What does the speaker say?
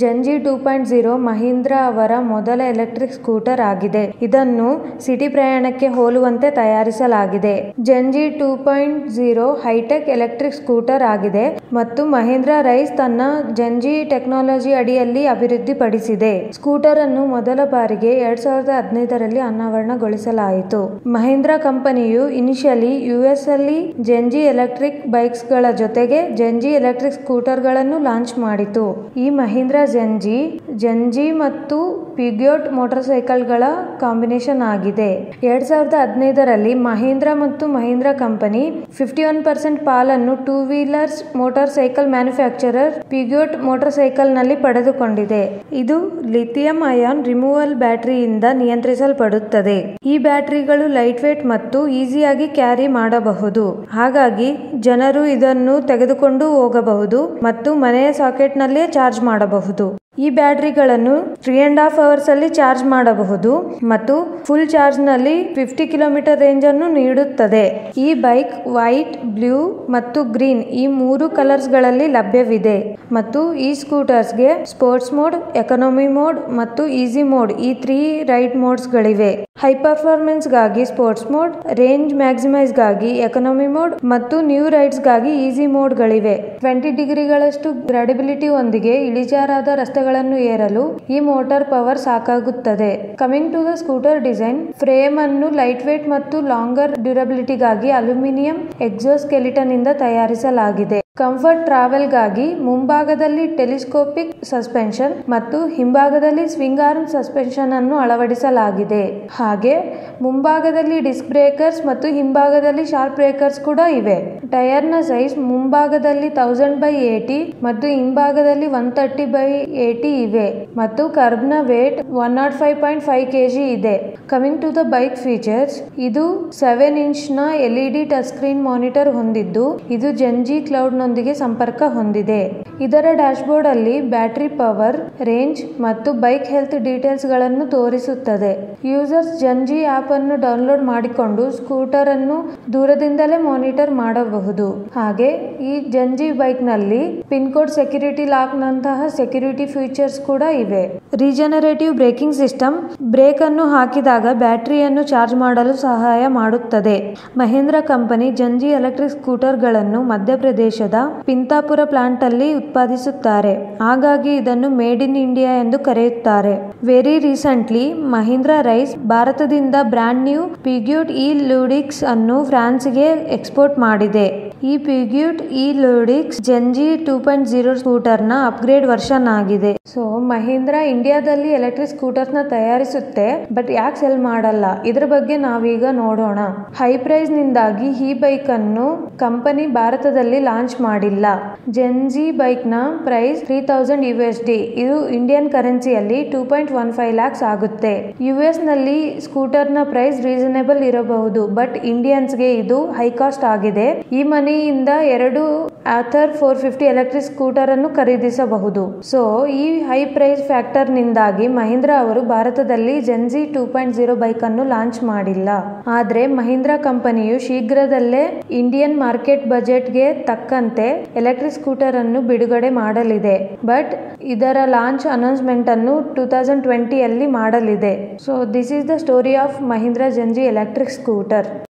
ಜಂಜಿ two point zero Mahindra ಅವರ ಮೊದಲ electric scooter ಆಗಿದೆ ಇದನ್ನು ಸಿಟಿ ಪ್ರಯಾಣಕ್ಕೆ ಹೋಲುವಂತೆ ತಯಾರಿಸಲಾಗಿದೆ ಜಂಜಿ two point zero hitech electric scooter ಆಗಿದೆ ಮತ್ತು ಮಹೀಂದ್ರ ರೈಸ್ ತನ್ನ ಜಂಜಿ ಟೆಕ್ನಾಲಜಿ ಅಡಿಯಲ್ಲಿ ಅಭಿವೃದ್ಧಿಪಡಿಸಿದೆ ಸ್ಕೂಟರ್ ಅನ್ನು ಮೊದಲ ಬಾರಿಗೆ ಎರಡ್ ಸಾವಿರದ ಹದಿನೈದರಲ್ಲಿ ಅನಾವರಣಗೊಳಿಸಲಾಯಿತು ಮಹೀಂದ್ರ ಕಂಪನಿಯು ಇನಿಷಿಯಲಿ ಯುಎಸ್ ಅಲ್ಲಿ ಜೆಂಜಿ ಎಲೆಕ್ಟ್ರಿಕ್ ಬೈಕ್ಸ್ ಗಳ ಜೊತೆಗೆ ಜೆಂಜಿ ಎಲೆಕ್ಟ್ರಿಕ್ ಸ್ಕೂಟರ್ ಗಳನ್ನು ಲಾಂಚ್ ಮಾಡಿತು ಈ ಮಹೀಂದ್ರ ಜೆಂಜಿ ಜೆಂಜಿ ಮತ್ತು ಪಿಗ್ಯೋಟ್ ಮೋಟಾರ್ ಸೈಕಲ್ ಗಳ ಕಾಂಬಿನೇಷನ್ ಆಗಿದೆ ಎರಡ್ ಸಾವಿರದ ಹದಿನೈದರಲ್ಲಿ ಮಹೀಂದ್ರ ಮತ್ತು Mahindra company fifty one percent ಪಾಲನ್ನು two wheelers motorcycle manufacturer Peugeot motorcycle ನಲ್ಲಿ ಪಡೆದುಕೊಂಡಿದೆ ಇದು ಲಿಥಿಯಂ ಅಯಾನ್ ರಿಮೂವಲ್ ಬ್ಯಾಟರಿಯಿಂದ ನಿಯಂತ್ರಿಸಲ್ಪಡುತ್ತದೆ ಈ ಬ್ಯಾಟರಿಗಳು ಲೈಟ್ ವೇಟ್ ಮತ್ತು ಈಸಿಯಾಗಿ ಕ್ಯಾರಿ ಮಾಡಬಹುದು ಹಾಗಾಗಿ ಜನರು ಇದನ್ನು ತೆಗೆದುಕೊಂಡು ಹೋಗಬಹುದು ಮತ್ತು ಮನೆಯ ಸಾಕೆಟ್ ನಲ್ಲೇ ಚಾರ್ಜ್ ಮಾಡಬಹುದು ಈ ಬ್ಯಾಟರಿಗಳನ್ನು ತ್ರೀ ಅಂಡ್ ಹಾಫ್ ಅವರ್ಸ್ ಅಲ್ಲಿ ಚಾರ್ಜ್ ಮಾಡಬಹುದು ಮತ್ತು ಫುಲ್ ಚಾರ್ಜ್ ನಲ್ಲಿ ಫಿಫ್ಟಿ ಕಿಲೋಮೀಟರ್ ರೇಂಜ್ ಅನ್ನು ನೀಡುತ್ತದೆ ಈ ಬೈಕ್ ವೈಟ್ ಬ್ಲೂ ಮತ್ತು ಗ್ರೀನ್ ಈ ಮೂರು ಕಲರ್ಸ್ ಗಳಲ್ಲಿ ಲಭ್ಯವಿದೆ ಮತ್ತು ಈ ಸ್ಕೂಟರ್ಸ್ಗೆ ಸ್ಪೋರ್ಟ್ಸ್ ಮೋಡ್ ಎಕನಾಮಿ ಮೋಡ್ ಮತ್ತು ಈಸಿ ಮೋಡ್ ಈ ತ್ರೀ ರೈಡ್ ಮೋಡ್ಸ್ ಗಳಿವೆ ಹೈ ಪರ್ಫಾರ್ಮೆನ್ಸ್ ಗಾಗಿ ಸ್ಪೋರ್ಟ್ಸ್ ಮೋಡ್ ರೇಂಜ್ ಮ್ಯಾಕ್ಸಿಮೈಸ್ ಗಾಗಿ ಎಕನಾಮಿ ಮೋಡ್ ಮತ್ತು ನ್ಯೂ ರೈಡ್ಸ್ ಗಾಗಿ ಈಸಿ ಮೋಡ್ ಗಳಿವೆ ಟ್ವೆಂಟಿ ಡಿಗ್ರಿಗಳಷ್ಟು ಗ್ರಾಡಿಬಿಲಿಟಿ ಒಂದಿಗೆ ಇಳಿಜಾರಾದ ರಸ್ತೆಗಳನ್ನು ಏರಲು ಈ ಮೋಟಾರ್ ಪವರ್ ಸಾಕಾಗುತ್ತದೆ coming to the scooter design frame ಅನ್ನು ಲೈಟ್ ವೇಟ್ ಮತ್ತು ಲಾಂಗರ್ ಡ್ಯೂರಬಿಲಿಟಿಗಾಗಿ ಅಲ್ಯೂಮಿನಿಯಂ ಎಕ್ಸೋಸ್ಕೆಲಿಟನ್ ಇಂದ ತಯಾರಿಸಲಾಗಿದೆ ಕಂಫರ್ಟ್ ಟ್ರಾವೆಲ್ ಗಾಗಿ ಮುಂಭಾಗದಲ್ಲಿ ಟೆಲಿಸ್ಕೋಪಿಕ್ ಸಸ್ಪೆನ್ಷನ್ ಮತ್ತು ಹಿಂಭಾಗದಲ್ಲಿ ಸ್ವಿಂಗ್ ಆರ್ಮ್ ಸಸ್ಪೆನ್ಷನ್ ಅನ್ನು ಅಳವಡಿಸಲಾಗಿದೆ ಹಾಗೆ ಮುಂಭಾಗದಲ್ಲಿ ಡಿಸ್ಕ್ ಬ್ರೇಕರ್ಸ್ ಮತ್ತು ಹಿಂಭಾಗದಲ್ಲಿ ಶಾರ್ಪ್ ಬ್ರೇಕರ್ಸ್ ಕೂಡ ಇವೆ ಟೈರ್ ನ ಸೈಜ್ ಮುಂಭಾಗದಲ್ಲಿ ತೌಸಂಡ್ ಬೈ ಏಟಿ ಮತ್ತು ಹಿಂಭಾಗದಲ್ಲಿ ಒನ್ ತರ್ಟಿ ಬೈ ಏಟಿ ಇವೆ ಮತ್ತು ಕರ್ಬ್ ನ weight one nought five point five KG ಇದೆ coming to the bike features ಇದು ಸೆವೆನ್ ಇಂಚ್ ನ ಎಲ್ಇಡಿ ಟಚ್ ಸ್ಕ್ರೀನ್ ಮಾನಿಟರ್ ಹೊಂದಿದ್ದು ಇದು ಜಂಜಿ ಕ್ಲೌಡ್ ನೊಂದಿಗೆ ಸಂಪರ್ಕ ಹೊಂದಿದೆ ಇದರ ಡ್ಯಾಶ್ ಬೋರ್ಡ್ ಅಲ್ಲಿ ಬ್ಯಾಟರಿ ಪವರ್ ರೇಂಜ್ ಮತ್ತು ಬೈಕ್ ಹೆಲ್ತ್ ಡೀಟೇಲ್ಸ್ ಗಳನ್ನು ತೋರಿಸುತ್ತದೆ ಯೂಸರ್ಸ್ ಜಂಜಿ ಆಪ್ ಅನ್ನು ಡೌನ್ಲೋಡ್ ಮಾಡಿಕೊಂಡು ಸ್ಕೂಟರ್ ಅನ್ನು ದೂರದಿಂದಲೇ ಮಾನಿಟರ್ ಮಾಡಬಹುದು ಹಾಗೆ ಈ ಜಂಜಿ ಬೈಕ್ ನಲ್ಲಿ ಪಿನ್ ಕೋಡ್ ಸೆಕ್ಯೂರಿಟಿ ಲಾಕ್ ನಂತಹ ಸೆಕ್ಯೂರಿಟಿ ಫೀಚರ್ಸ್ ಕೂಡ ಇವೆ ರೀಜನರೇಟಿವ್ ಬ್ರೇಕಿಂಗ್ ಸಿಸ್ಟಮ್ ಬ್ರೇಕ್ ಅನ್ನು ಹಾಕಿದಾಗ ಬ್ಯಾಟರಿಯನ್ನು ಚಾರ್ಜ್ ಮಾಡಲು ಸಹಾಯ ಮಾಡುತ್ತದೆ Mahindra company GenZe electric scooter ಗಳನ್ನು ಮಧ್ಯಪ್ರದೇಶದ ಪಿಂತಾಪುರ ಪ್ಲಾಂಟ್ ಅಲ್ಲಿ ಉತ್ಪಾದಿಸುತ್ತಾರೆ ಹಾಗಾಗಿ ಇದನ್ನು ಮೇಡ್ ಇನ್ ಇಂಡಿಯಾ ಎಂದು ಕರೆಯುತ್ತಾರೆ ವೆರಿ ರೀಸೆಂಟ್ಲಿ ಮಹೀಂದ್ರ ರೈಸ್ ಭಾರತದಿಂದ brand new Peugeot e Ludix ಅನ್ನು ಫ್ರಾನ್ಸ್ಗೆ ಎಕ್ಸ್ಪೋರ್ಟ್ ಮಾಡಿದೆ ಈ Peugeot e Ludix GenZe two point zero scooter ನ ಅಪ್ಗ್ರೇಡ್ ವರ್ಷನ್ ಆಗಿದೆ ಸೊ ಮಹೀಂದ್ರ ಇಂಡಿಯಾದಲ್ಲಿ ಎಲೆಕ್ಟ್ರಿಕ್ ಸ್ಕೂಟರ್ಸ್ ನ ತಯಾರಿಸುತ್ತೆ ಬಟ್ ಯಾಕೆ ಸೆಲ್ ಮಾಡಲ್ಲ ಇದ್ರ ಬಗ್ಗೆ ನಾವೀಗ ನೋಡೋಣ ಹೈ ಪ್ರೈಸ್ ನಿಂದಾಗಿ ಈ ಬೈಕ್ ಅನ್ನು ಕಂಪನಿ ಭಾರತದಲ್ಲಿ ಲಾಂಚ್ ಮಾಡಿಲ್ಲ ಜೆನ್ಜಿ ಬೈಕ್ ನ price three thousand U S D ಇದು ಇಂಡಿಯನ್ ಕರೆನ್ಸಿಯಲ್ಲಿ two point one five lakhs ಆಗುತ್ತೆ ಯು ಎಸ್ ನಲ್ಲಿ ಸ್ಕೂಟರ್ ನ ಪ್ರೈಸ್ ರೀಸನೇಬಲ್ ಇರಬಹುದು ಬಟ್ ಇಂಡಿಯನ್ಸ್ಗೆ ಇದು ಹೈ ಕಾಸ್ಟ್ ಆಗಿದೆ ಈ ಮನಿಯಿಂದ ಎರಡು Ather four fifty electric scooter ಅನ್ನು ಖರೀದಿಸಬಹುದು ಸೊ ಈ ಹೈ ಪ್ರೈಸ್ ಫ್ಯಾಕ್ಟರ್ ನಿಂದಾಗಿ ಮಹೀಂದ್ರ ಅವರು ಭಾರತದಲ್ಲಿ GenZe two point zero bike ಅನ್ನು ಲಾಂಚ್ ಮಾಡಿಲ್ಲ ಆದ್ರೆ ಮಹೀಂದ್ರ ಕಂಪನಿಯು ಶೀಘ್ರದಲ್ಲೇ ಇಂಡಿಯನ್ ಮಾರ್ಕೆಟ್ ಬಜೆಟ್ಗೆ ತಕ್ಕಂತೆ ಎಲೆಕ್ಟ್ರಿಕ್ ಸ್ಕೂಟರ್ ಅನ್ನು ಬಿಡುಗಡೆ ಮಾಡಲಿದೆ ಬಟ್ ಇದರ ಲಾಂಚ್ ಅನೌನ್ಸ್ಮೆಂಟ್ ಅನ್ನು ಟೂ ತೌಸಂಡ್ ಟ್ವೆಂಟಿಯಲ್ಲಿ ಮಾಡಲಿದೆ so this is the story of Mahindra GenZe electric scooter